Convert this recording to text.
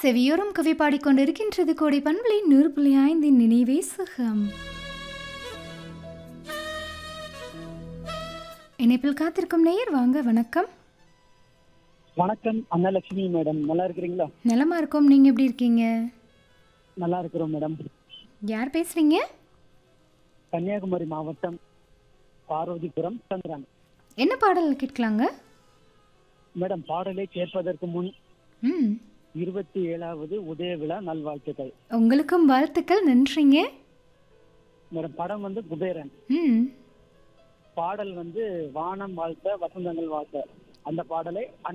செவியோரம் கவி பாடிக்கொண்டிருக்கின்றது கோடை பண்பலை நூறு புள்ளி ஐந்தின் நினைவே சுகம் இணைப்பில் காத்திருக்கும் நேயர் வாங்க வணக்கம் வணக்கம் அன்னலட்சுமி மேடம் நல்லா இருக்கிறீங்களா நலமா இருக்கோம் நீங்க எப்படி இருக்கீங்க நல்லா இருக்கிறோம் மேடம் யார் பேசுறீங்க கன்னியாகுமரி மாவட்டம் பார்வதிபுரம் சந்திரன் என்ன பாடல் கேட்கலாங்க மேடம் பாடலை கேட்பதற்கு முன் ம் இருபத்தி ஏழாவது உதய விழா நல்வாழ்த்துக்கள் உங்களுக்கும் வாழ்த்துக்கள் நன்றிங்க மேடம் படம் வந்து குபேரன் ம் பாடல் வந்து வானம் வாழ்த்த வசந்தங்கள் வாழ்த்த அந்த பாடலை